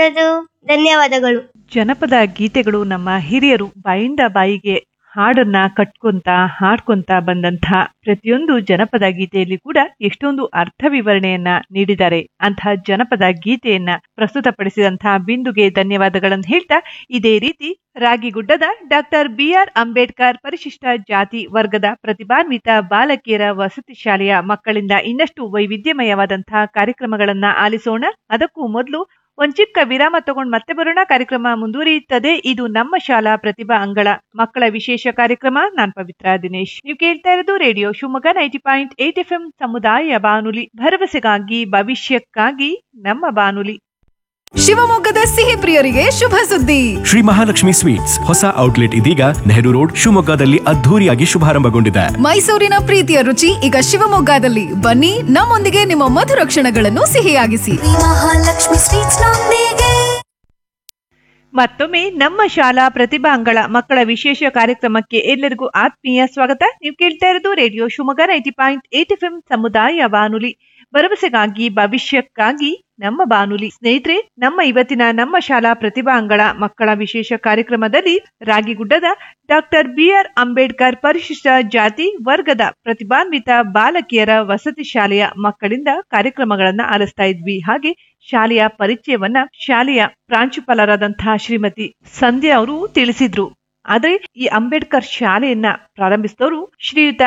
ಇರೋದು ಧನ್ಯವಾದಗಳು ಜನಪದ ಗೀತೆಗಳು ನಮ್ಮ ಹಿರಿಯರು ಬಾಯಿಂದ ಬಾಯಿಗೆ ಹಾಡನ್ನ ಕಟ್ಕೊಂತ ಹಾಡ್ಕೊಂತ ಬಂದಂಥ ಪ್ರತಿಯೊಂದು ಜನಪದ ಗೀತೆಯಲ್ಲಿ ಕೂಡ ಎಷ್ಟೊಂದು ಅರ್ಥ ವಿವರಣೆಯನ್ನ ನೀಡಿದ್ದಾರೆ ಅಂತಹ ಜನಪದ ಗೀತೆಯನ್ನ ಪ್ರಸ್ತುತಪಡಿಸಿದಂತಹ ಬಿಂದುಗೆ ಧನ್ಯವಾದಗಳನ್ನು ಹೇಳ್ತಾ ಇದೇ ರೀತಿ ರಾಗಿಗುಡ್ಡದ ಡಾಕ್ಟರ್ ಬಿಆರ್ ಅಂಬೇಡ್ಕರ್ ಪರಿಶಿಷ್ಟ ಜಾತಿ ವರ್ಗದ ಪ್ರತಿಭಾನ್ವಿತ ಬಾಲಕಿಯರ ವಸತಿ ಶಾಲೆಯ ಮಕ್ಕಳಿಂದ ಇನ್ನಷ್ಟು ವೈವಿಧ್ಯಮಯವಾದಂತಹ ಕಾರ್ಯಕ್ರಮಗಳನ್ನ ಆಲಿಸೋಣ ಅದಕ್ಕೂ ಮೊದಲು ಒಂದ್ ಚಿಕ್ಕ ವಿರಾಮ ತಗೊಂಡ್ ಮತ್ತೆ ಬರೋಣ ಕಾರ್ಯಕ್ರಮ ಮುಂದುವರಿಯುತ್ತದೆ ಇದು ನಮ್ಮ ಶಾಲಾ ಪ್ರತಿಭಾ ಅಂಗಳ ಮಕ್ಕಳ ವಿಶೇಷ ಕಾರ್ಯಕ್ರಮ ನಾನ್ ಪವಿತ್ರ ದಿನೇಶ್ ನೀವು ಕೇಳ್ತಾ ಇರೋದು radio Shivamogga ninety point eight F M ಸಮುದಾಯ ಬಾನುಲಿ ಭರವಸೆಗಾಗಿ ಭವಿಷ್ಯಕ್ಕಾಗಿ ನಮ್ಮ ಬಾನುಲಿ ಶಿವಮೊಗ್ಗದ ಸಿಹಿ ಪ್ರಿಯರಿಗೆ ಶುಭ ಸುದ್ದಿ ಶ್ರೀ ಮಹಾಲಕ್ಷ್ಮಿ ಸ್ವೀಟ್ಸ್ ಹೊಸ ಔಟ್ಲೆಟ್ ಇದೀಗ ನೆಹರು ರೋಡ್ ಶಿವಮೊಗ್ಗದಲ್ಲಿ ಅದ್ಧೂರಿಯಾಗಿ ಶುಭಾರಂಭಗೊಂಡಿದೆ ಮೈಸೂರಿನ ಪ್ರೀತಿಯ ರುಚಿ ಈಗ ಶಿವಮೊಗ್ಗದಲ್ಲಿ ಬನ್ನಿ ನಮ್ಮೊಂದಿಗೆ ನಿಮ್ಮ ಮಧುರ ಕ್ಷಣಗಳನ್ನು ಸಿಹಿಯಾಗಿಸಿ ಮಹಾಲಕ್ಷ್ಮಿ ಸ್ವೀಟ್ಸ್ ನೊಂದಿಗೆ ಮತ್ತೊಮ್ಮೆ ನಮ್ಮ ಶಾಲಾ ಪ್ರತಿಭಾಂಗಳ ಮಕ್ಕಳ ವಿಶೇಷ ಕಾರ್ಯಕ್ರಮಕ್ಕೆ ಎಲ್ಲರಿಗೂ ಆತ್ಮೀಯ ಸ್ವಾಗತ ನೀವು ಕೇಳ್ತಾ ಇರೋದು radio Shivamogga ninety point eight F M ಸಮುದಾಯ ಬಾನುಲಿ ಭರವಸೆಗಾಗಿ ಭವಿಷ್ಯಕ್ಕಾಗಿ ನಮ್ಮ ಬಾನುಲಿ ಸ್ನೇಹಿತರೆ ನಮ್ಮ ಇವತ್ತಿನ ನಮ್ಮ ಶಾಲಾ ಪ್ರತಿಭಾಂಗಳ ಮಕ್ಕಳ ವಿಶೇಷ ಕಾರ್ಯಕ್ರಮದಲ್ಲಿ ರಾಗಿಗುಡ್ಡದ ಡಾಕ್ಟರ್ ಬಿಆರ್ ಅಂಬೇಡ್ಕರ್ ಪರಿಶಿಷ್ಟ ಜಾತಿ ವರ್ಗದ ಪ್ರತಿಭಾನ್ವಿತ ಬಾಲಕಿಯರ ವಸತಿ ಶಾಲೆಯ ಮಕ್ಕಳಿಂದ ಕಾರ್ಯಕ್ರಮಗಳನ್ನ ಆಲಿಸ್ತಾ ಇದ್ವಿ ಹಾಗೆ ಶಾಲೆಯ ಪರಿಚಯವನ್ನ ಶಾಲೆಯ ಪ್ರಾಂಶುಪಾಲರಾದಂತಹ ಶ್ರೀಮತಿ ಸಂಧ್ಯಾ ಅವರು ತಿಳಿಸಿದ್ರು ಆದ್ರೆ ಈ ಅಂಬೇಡ್ಕರ್ ಶಾಲೆಯನ್ನ ಪ್ರಾರಂಭಿಸಿದವರು ಶ್ರೀಯುತ